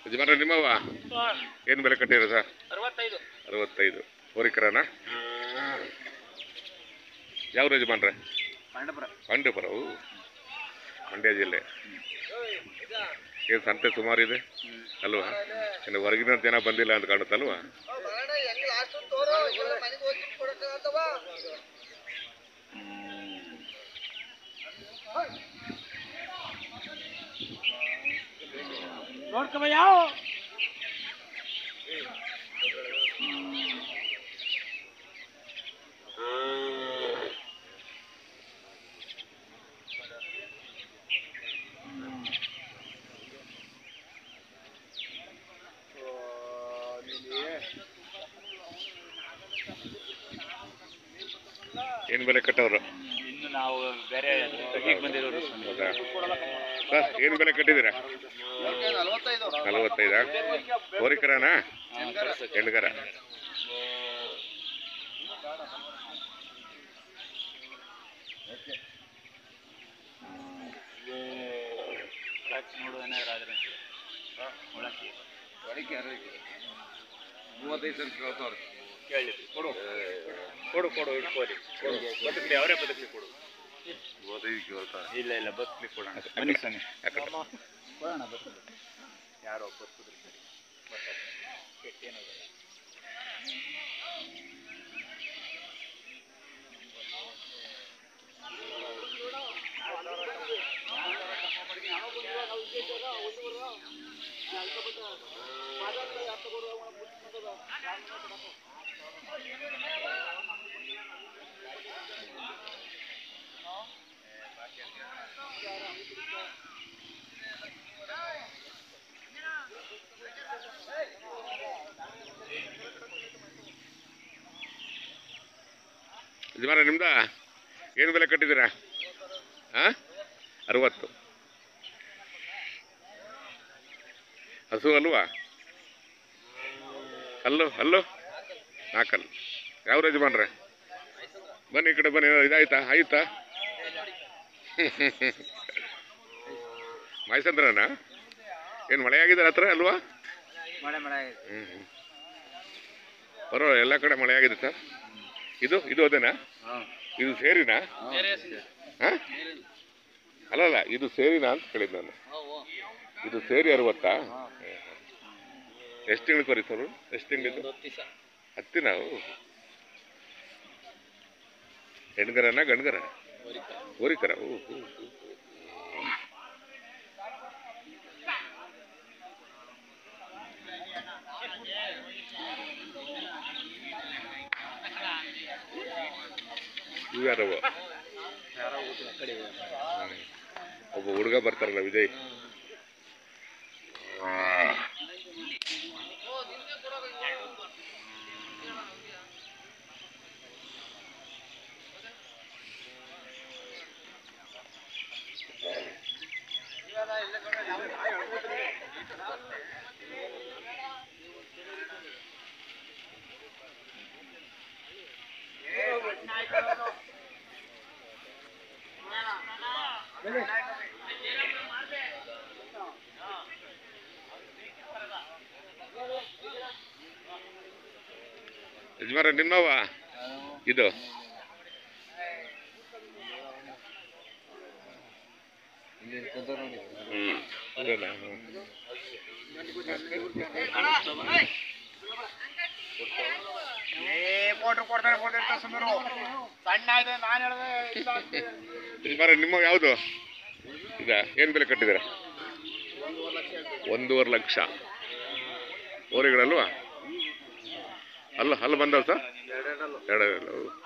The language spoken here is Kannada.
ಯಜಮಾನ ನಿಮ್ಮವ ಏನು ಬೆಲೆ ಕಟ್ಟಿರೋ ಸರ್ ಅರವತ್ತೈದು ಅರವತ್ತೈದು ಹೋರಿಕರನ ಯಾವ ಯಜಮಾನ್ರೆ ಮಂಡಪುರ ಪಾಂಡ್ಯಪುರ ಅವು ಮಂಡ್ಯ ಜಿಲ್ಲೆ ಏನು ಸಂತೆ ಸುಮಾರು ಇದೆ ಅಲ್ವಾ ಇನ್ನು ಹೊರಗಿನ ಜನ ಬಂದಿಲ್ಲ ಅಂತ ಕಾಣುತ್ತಲ್ವಾ ನೋಡ್ಕವ ಯಾವ ಏನು ಬೆಲೆ ಕಟ್ಟವರು ಇನ್ನು ನಾವು ಬೇರೆ ಹೀಗೆ ಬಂದಿರೋರು ಹೌದಾ ಸರ್ ಏನು ಬೆಲೆ ಕಟ್ಟಿದ್ದೀರಾ ನಲವತ್ತೈದಾ ಹೋರಿಕರನ ಹೆಣ್ಗರ ನೋಡು ಏನಾದ್ರು ಆದ್ರೆ ಒಳಕ್ಕೆ ಮೂವತ್ತೈದು ಸಾವಿರ ಕೇಳ್ತಾವ್ರೆ ಕೇಳಿ ಕೊಡು ಕೊಡು ಕೊಡು ಇಟ್ಕೋರಿ ಕೊಡು ಬದುಕಲಿ ಅವರೇ ಬದುಕಲಿ ಕೊಡು ಮೂವತ್ತೈದು ಕೇಳ್ತಾರೆ ಇಲ್ಲ ಇಲ್ಲ ಬದುಕಲಿ ಕೊಡೋಣ ಬನ್ನಿ ಸ್ವಾಮಿ ಯಾಕಂದ್ರೆ ಕೊಡೋಣ ಬದುಕಲಿ ಯಾರೋ ಬದುಕಿದ್ರು ಸರಿ ಕೆಟ್ಟೇನೋದಲ್ಲ ಯಜಮಾನ ನಿಮ್ದ ಏನು ಬೆಲೆ ಕಟ್ಟಿದ್ದೀರಾ ಹಾಂ ಅರವತ್ತು ಹಸು ಅಲ್ವಾ ಅಲ್ಲೋ ಅಲ್ಲೋ ನಾಲ್ಕಲ್ಲು ಯಾವ ಯಜಮಾನ್ರೆ ಬನ್ನಿ ಈ ಕಡೆ ಬನ್ನಿ ಏನಾದ್ರು ಇದಾಯ್ತಾ ಆಯ್ತಾ ಮಾಯಸಂದ್ರನ ಏನು ಮಳೆ ಆಗಿದೆ ಹತ್ರ ಅಲ್ವಾ ಮಳೆ ಮಳೆ ಹ್ಞೂ ಹ್ಞೂ ಪರವಾಗಿಲ್ಲ ಎಲ್ಲ ಕಡೆ ಮಳೆ ಆಗಿದೆ ಸರ್ ಇದು ಇದು ಅದೇನಾ ಇದು ಸೇರಿನಾ ಹಾಂ ಅಲ್ಲಲ್ಲ ಇದು ಸೇರಿನಾ ಅಂತ ಕೇಳಿದ್ದು ನಾನು ಇದು ಸೇರಿ ಅರವತ್ತಾ ಎಷ್ಟು ತಿಂಗಳು ಕೊರಿ ಸರ್ ಎಷ್ಟು ತಿಂಗಳಿದ್ದು ಹತ್ತಿನ ಹೆಣ್ಗರನ ಗಂಡ್ಗರ ಹೋರಿಕರ ಓ ಹೋ, ಹೋ. ಇವು ಯಾರವ ಒಬ್ಬ ಹುಡುಗ ಬರ್ತಾರಲ್ಲ ವಿಜಯ್ ಯಜಮಾನ ನಿಮ್ಮವ ಇದು ಹ್ಮ್ ಅದೇನಾ ಹ್ಮ್. ಕೊಟ್ರು ಕೊಡ್ತಾರೆ ಕೊಡ್ತಾರೆ ಸುಮ್ಮನೆ ಸಣ್ಣ ಆಯ್ತು ನಾನು ಹೇಳಿದೆ ಇಲ್ಲ ಅಂತ. ಯಜಮಾನ ನಿಮ್ಮ ಯಾವುದು ಈಗ ಏನು ಬೆಲೆ ಕಟ್ಟಿದ್ದೀರಾ ಒಂದೂವರೆ ಲಕ್ಷ ಓರಿಗಳಲ್ವಾ ಅಲ್ಲ ಅಲ್ಲಿ ಬಂದವ ಸರ್ ಎರಡಲ್ಲ